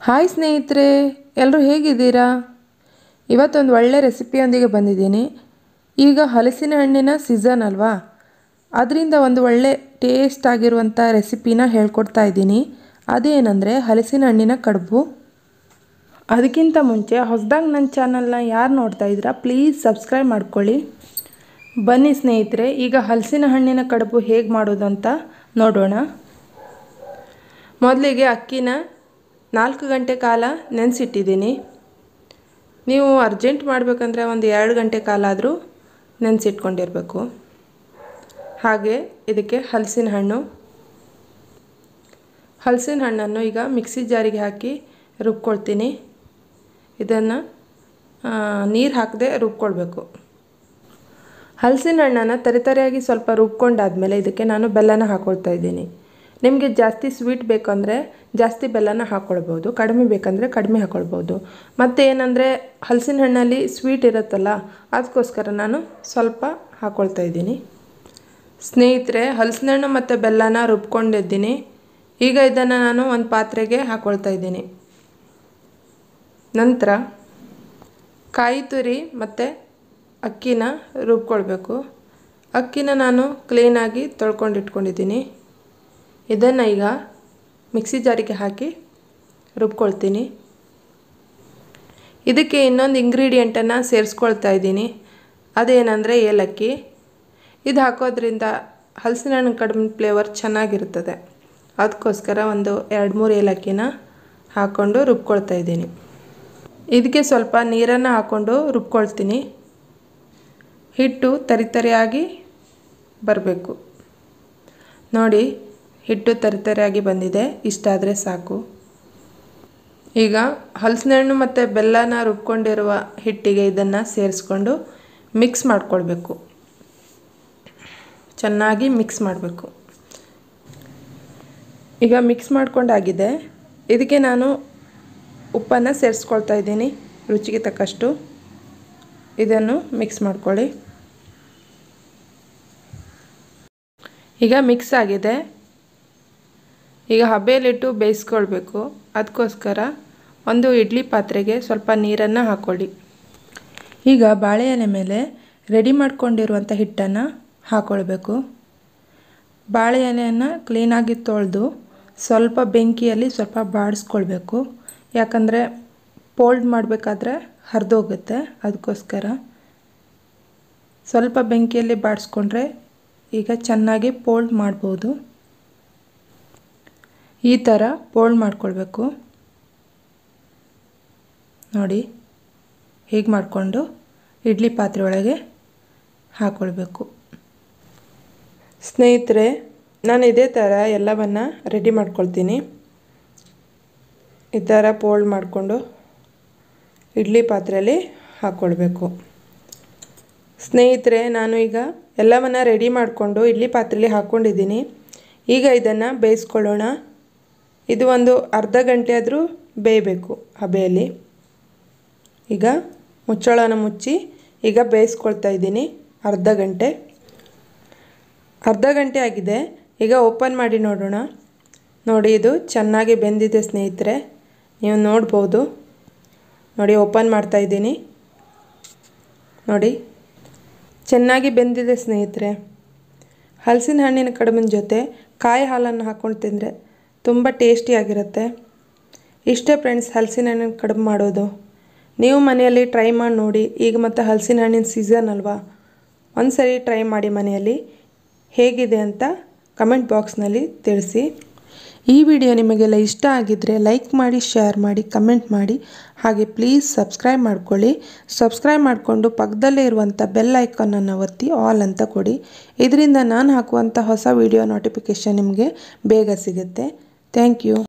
hi ಸ್ನೇಹಿತರೆ ಎಲ್ಲರೂ ಹೇಗಿದ್ದೀರಾ ಇವತ್ತೊಂದು ಒಳ್ಳೆ ರೆಸಿಪಿಯೊಂದಿಗೆ ಬಂದಿದ್ದೀನಿ ಈಗ ಹಲಸಿನ ಹಣ್ಣಿನ ಸೀಸನ್ ಅಲ್ವಾ ಅದರಿಂದ ಒಂದು ಒಳ್ಳೆ ಟೇಸ್ಟ್ ಆಗಿರುವಂಥ ರೆಸಿಪಿನ ಹೇಳ್ಕೊಡ್ತಾ ಇದ್ದೀನಿ ಅದೇನೆಂದರೆ ಹಲಸಿನ ಹಣ್ಣಿನ ಕಡುಬು ಅದಕ್ಕಿಂತ ಮುಂಚೆ ಹೊಸದಾಗಿ ನನ್ನ ಚಾನಲ್ನ ಯಾರು ನೋಡ್ತಾ ಇದ್ದೀರಾ ಪ್ಲೀಸ್ ಸಬ್ಸ್ಕ್ರೈಬ್ ಮಾಡ್ಕೊಳ್ಳಿ ಬನ್ನಿ ಸ್ನೇಹಿತರೆ ಈಗ ಹಲಸಿನ ಹಣ್ಣಿನ ಕಡುಬು ಹೇಗೆ ಮಾಡೋದು ಅಂತ ನೋಡೋಣ ಮೊದಲಿಗೆ ಅಕ್ಕಿನ ನಾಲ್ಕು ಗಂಟೆ ಕಾಲ ನೆನೆಸಿಟ್ಟಿದ್ದೀನಿ ನೀವು ಅರ್ಜೆಂಟ್ ಮಾಡಬೇಕಂದ್ರೆ ಒಂದು ಎರಡು ಗಂಟೆ ಕಾಲ ಆದರೂ ನೆನೆಸಿಟ್ಕೊಂಡಿರಬೇಕು ಹಾಗೆ ಇದಕ್ಕೆ ಹಲಸಿನ ಹಣ್ಣು ಹಲಸಿನ ಹಣ್ಣನ್ನು ಈಗ ಮಿಕ್ಸಿ ಜಾರಿಗೆ ಹಾಕಿ ರುಬ್ಕೊಳ್ತೀನಿ ಇದನ್ನು ನೀರು ಹಾಕದೆ ರುಬ್ಕೊಳ್ಬೇಕು ಹಲಸಿನ ಹಣ್ಣನ್ನು ತರಿತರಿಯಾಗಿ ಸ್ವಲ್ಪ ರುಬ್ಕೊಂಡಾದಮೇಲೆ ಇದಕ್ಕೆ ನಾನು ಬೆಲ್ಲನ ಹಾಕ್ಕೊಳ್ತಾ ಇದ್ದೀನಿ ನಿಮಗೆ ಜಾಸ್ತಿ ಸ್ವೀಟ್ ಬೇಕಂದರೆ ಜಾಸ್ತಿ ಬೆಲ್ಲನ ಹಾಕ್ಕೊಳ್ಬೋದು ಕಡಿಮೆ ಬೇಕಂದರೆ ಕಡಿಮೆ ಹಾಕ್ಕೊಳ್ಬೋದು ಮತ್ತು ಏನಂದರೆ ಹಲಸಿನ ಹಣ್ಣಲ್ಲಿ ಸ್ವೀಟ್ ಇರುತ್ತಲ್ಲ ಅದಕ್ಕೋಸ್ಕರ ನಾನು ಸ್ವಲ್ಪ ಹಾಕ್ಕೊಳ್ತಾ ಇದ್ದೀನಿ ಸ್ನೇಹಿತರೆ ಹಲಸಿನ ಹಣ್ಣು ಮತ್ತು ಬೆಲ್ಲನ ರುಬ್ಕೊಂಡಿದ್ದೀನಿ ಈಗ ಇದನ್ನು ನಾನು ಒಂದು ಪಾತ್ರೆಗೆ ಹಾಕ್ಕೊಳ್ತಾ ಇದ್ದೀನಿ ನಂತರ ಕಾಯಿ ತುರಿ ಮತ್ತು ಅಕ್ಕಿನ ರುಬ್ಕೊಳ್ಬೇಕು ಅಕ್ಕಿನ ನಾನು ಕ್ಲೀನಾಗಿ ತೊಳ್ಕೊಂಡು ಇಟ್ಕೊಂಡಿದ್ದೀನಿ ಇದನ್ನು ಈಗ ಮಿಕ್ಸಿ ಜಾರಿಗೆ ಹಾಕಿ ರುಬ್ಕೊಳ್ತೀನಿ ಇದಕ್ಕೆ ಇನ್ನೊಂದು ಇಂಗ್ರೀಡಿಯೆಂಟನ್ನು ಸೇರಿಸ್ಕೊಳ್ತಾ ಇದ್ದೀನಿ ಅದೇನೆಂದರೆ ಏಲಕ್ಕಿ ಇದು ಹಾಕೋದ್ರಿಂದ ಹಲಸಿನ ಹಣ್ಣು ಕಡಿಮೆ ಫ್ಲೇವರ್ ಚೆನ್ನಾಗಿರ್ತದೆ ಅದಕ್ಕೋಸ್ಕರ ಒಂದು ಎರಡು ಮೂರು ಏಲಕ್ಕಿನ ಹಾಕ್ಕೊಂಡು ರುಬ್ಕೊಳ್ತಾ ಇದ್ದೀನಿ ಇದಕ್ಕೆ ಸ್ವಲ್ಪ ನೀರನ್ನು ಹಾಕ್ಕೊಂಡು ರುಬ್ಕೊಳ್ತೀನಿ ಹಿಟ್ಟು ತರಿತರಿಯಾಗಿ ಬರಬೇಕು ನೋಡಿ ಹಿಟ್ಟು ತರಿತರಿಯಾಗಿ ಬಂದಿದೆ ಇಷ್ಟಾದರೆ ಸಾಕು ಈಗ ಹಲಸಿನ ಹಣ್ಣು ಮತ್ತು ಬೆಲ್ಲನ ರುಬ್ಕೊಂಡಿರುವ ಹಿಟ್ಟಿಗೆ ಇದನ್ನು ಸೇರಿಸ್ಕೊಂಡು ಮಿಕ್ಸ್ ಮಾಡ್ಕೊಳ್ಬೇಕು ಚೆನ್ನಾಗಿ ಮಿಕ್ಸ್ ಮಾಡಬೇಕು ಈಗ ಮಿಕ್ಸ್ ಮಾಡ್ಕೊಂಡಾಗಿದೆ ಇದಕ್ಕೆ ನಾನು ಉಪ್ಪನ್ನು ಸೇರಿಸ್ಕೊಳ್ತಾ ಇದ್ದೀನಿ ರುಚಿಗೆ ತಕ್ಕಷ್ಟು ಇದನ್ನು ಮಿಕ್ಸ್ ಮಾಡ್ಕೊಳ್ಳಿ ಈಗ ಮಿಕ್ಸ್ ಆಗಿದೆ ಈಗ ಹಬೆಯಲ್ಲಿಟ್ಟು ಬೇಯಿಸ್ಕೊಳ್ಬೇಕು ಅದಕ್ಕೋಸ್ಕರ ಒಂದು ಇಡ್ಲಿ ಪಾತ್ರೆಗೆ ಸ್ವಲ್ಪ ನೀರನ್ನು ಹಾಕ್ಕೊಳ್ಳಿ ಈಗ ಬಾಳೆ ಎಲೆ ಮೇಲೆ ರೆಡಿ ಮಾಡ್ಕೊಂಡಿರುವಂಥ ಹಿಟ್ಟನ್ನು ಹಾಕ್ಕೊಳ್ಬೇಕು ಬಾಳೆ ಎಲೆಯನ್ನು ಕ್ಲೀನಾಗಿ ತೊಳೆದು ಸ್ವಲ್ಪ ಬೆಂಕಿಯಲ್ಲಿ ಸ್ವಲ್ಪ ಬಾಡಿಸ್ಕೊಳ್ಬೇಕು ಯಾಕಂದರೆ ಪೋಲ್ಡ್ ಮಾಡಬೇಕಾದ್ರೆ ಹರಿದೋಗುತ್ತೆ ಅದಕ್ಕೋಸ್ಕರ ಸ್ವಲ್ಪ ಬೆಂಕಿಯಲ್ಲಿ ಬಾಡಿಸ್ಕೊಂಡ್ರೆ ಈಗ ಚೆನ್ನಾಗಿ ಪೋಲ್ಡ್ ಮಾಡ್ಬೋದು ಈ ಥರ ಪೋಲ್ಡ್ ಮಾಡ್ಕೊಳ್ಬೇಕು ನೋಡಿ ಹೀಗೆ ಮಾಡಿಕೊಂಡು ಇಡ್ಲಿ ಪಾತ್ರೆ ಒಳಗೆ ಹಾಕ್ಕೊಳ್ಬೇಕು ಸ್ನೇಹಿತರೆ ನಾನು ಇದೇ ಥರ ಎಲ್ಲವನ್ನು ರೆಡಿ ಮಾಡ್ಕೊಳ್ತೀನಿ ಈ ಥರ ಪೋಲ್ಡ್ ಮಾಡಿಕೊಂಡು ಇಡ್ಲಿ ಪಾತ್ರೆಯಲ್ಲಿ ಹಾಕ್ಕೊಳ್ಬೇಕು ಸ್ನೇಹಿತರೆ ನಾನು ಈಗ ಎಲ್ಲವನ್ನು ರೆಡಿ ಮಾಡಿಕೊಂಡು ಇಡ್ಲಿ ಪಾತ್ರೆಯಲ್ಲಿ ಹಾಕ್ಕೊಂಡಿದ್ದೀನಿ ಈಗ ಇದನ್ನು ಬೇಯಿಸ್ಕೊಳ್ಳೋಣ ಇದು ಒಂದು ಅರ್ಧ ಗಂಟೆ ಆದರೂ ಬೇಯಬೇಕು ಹಬೆಯಲ್ಲಿ ಈಗ ಮುಚ್ಚಳನ ಮುಚ್ಚಿ ಈಗ ಬೇಯಿಸ್ಕೊಳ್ತಾ ಇದ್ದೀನಿ ಅರ್ಧ ಗಂಟೆ ಅರ್ಧ ಗಂಟೆ ಆಗಿದೆ ಈಗ ಓಪನ್ ಮಾಡಿ ನೋಡೋಣ ನೋಡಿ ಇದು ಚೆನ್ನಾಗಿ ಬೆಂದಿದೆ ಸ್ನೇಹಿತರೆ ನೀವು ನೋಡ್ಬೋದು ನೋಡಿ ಓಪನ್ ಮಾಡ್ತಾ ಇದ್ದೀನಿ ನೋಡಿ ಚೆನ್ನಾಗಿ ಬೆಂದಿದೆ ಸ್ನೇಹಿತರೆ ಹಲಸಿನ ಹಣ್ಣಿನ ಕಡುಬಿನ ಜೊತೆ ಕಾಯಿ ಹಾಲನ್ನು ಹಾಕ್ಕೊಂಡು ತಿಂದರೆ ತುಂಬ ಟೇಸ್ಟಿಯಾಗಿರುತ್ತೆ ಇಷ್ಟೇ ಫ್ರೆಂಡ್ಸ್ ಹಲಸಿನ ಹಣ್ಣಿನ ಕಡುಬು ಮಾಡೋದು ನೀವು ಮನೆಯಲ್ಲಿ ಟ್ರೈ ಮಾಡಿ ನೋಡಿ ಈಗ ಮತ್ತು ಹಲಸಿನ ಹಣ್ಣಿನ ಸೀಸನ್ ಅಲ್ವಾ ಒಂದು ಸರಿ ಟ್ರೈ ಮಾಡಿ ಮನೆಯಲ್ಲಿ ಹೇಗಿದೆ ಅಂತ ಕಮೆಂಟ್ ಬಾಕ್ಸ್ನಲ್ಲಿ ತಿಳಿಸಿ ಈ ವಿಡಿಯೋ ನಿಮಗೆಲ್ಲ ಇಷ್ಟ ಆಗಿದ್ದರೆ ಲೈಕ್ ಮಾಡಿ ಶೇರ್ ಮಾಡಿ ಕಮೆಂಟ್ ಮಾಡಿ ಹಾಗೆ ಪ್ಲೀಸ್ ಸಬ್ಸ್ಕ್ರೈಬ್ ಮಾಡ್ಕೊಳ್ಳಿ ಸಬ್ಸ್ಕ್ರೈಬ್ ಮಾಡಿಕೊಂಡು ಪಕ್ಕದಲ್ಲೇ ಇರುವಂಥ ಬೆಲ್ ಐಕಾನನ್ನು ಒತ್ತಿ ಆಲ್ ಅಂತ ಕೊಡಿ ಇದರಿಂದ ನಾನು ಹಾಕುವಂಥ ಹೊಸ ವಿಡಿಯೋ ನೋಟಿಫಿಕೇಷನ್ ನಿಮಗೆ ಬೇಗ ಸಿಗುತ್ತೆ ಥ್ಯಾಂಕ್ ಯು